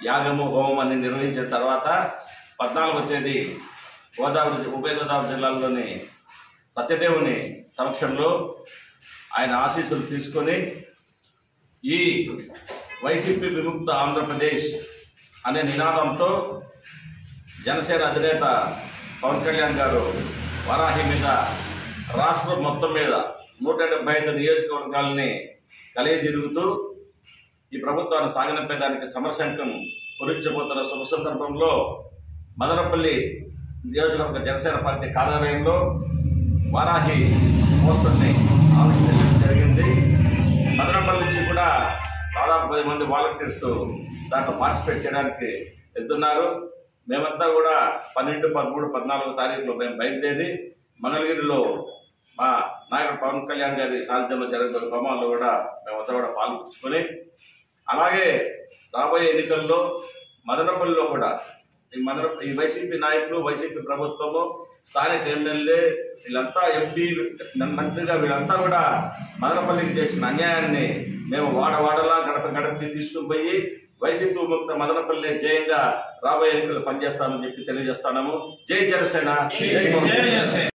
యాగము హోమం అని నిర్వహించిన తర్వాత పద్నాలుగవ తేదీ గోదావరి ఉభయ గోదావరి జిల్లాల్లోని సత్యదేవుని సమక్షంలో ఆయన ఆశీస్సులు తీసుకొని ఈ వైసీపీ విముక్త ఆంధ్రప్రదేశ్ అనే నినాదంతో జనసేన అధినేత పవన్ కళ్యాణ్ గారు వరాహి మీద రాష్ట్రం మొత్తం మీద నూట డెబ్బై ఐదు నియోజకవర్గాలని కలియజరుగుతూ ఈ ప్రభుత్వాన్ని సాగనంపేదానికి సమరశంకం కురించబోతున్న శుభ సందర్భంలో మదనపల్లి నియోజకవర్గ జనసేన పార్టీ కార్యాలయంలో వారాహి పోస్టర్ని ఆవిష్కరించడం జరిగింది మదనపల్లి నుంచి కూడా దాదాపు పది మంది వాలంటీర్స్ దాంట్లో పార్టిసిపేట్ చేయడానికి వెళ్తున్నారు మేమంతా కూడా పన్నెండు పదమూడు పద్నాలుగు తారీఖులో మేము బయలుదేరి మంగళగిరిలో మా నాయకుడు పవన్ కళ్యాణ్ గారి సారథ్యంలో జరిగిన హోమాల్లో కూడా మేమంతా కూడా పాల్గొంచుకొని అలాగే రాబోయే ఎన్నికల్లో మదనపల్లిలో కూడా ఈ మదన ఈ వైసీపీ నాయకులు వైసీపీ ప్రభుత్వము స్థానిక ఎమ్మెల్యే వీళ్ళంతా ఎంపీ మంత్రిగా వీళ్ళంతా కూడా మదనపల్లికి చేసిన అన్యాయాన్ని మేము వాడవాడలా గడప గడపకి తీసుకుని పోయి వైసీపీ ముక్త మదనపల్లి జయంగా రాబోయే ఎన్నికలు పనిచేస్తామని చెప్పి తెలియజేస్తున్నాము జై జనసేన జై పవన్ కళ్యాణ్.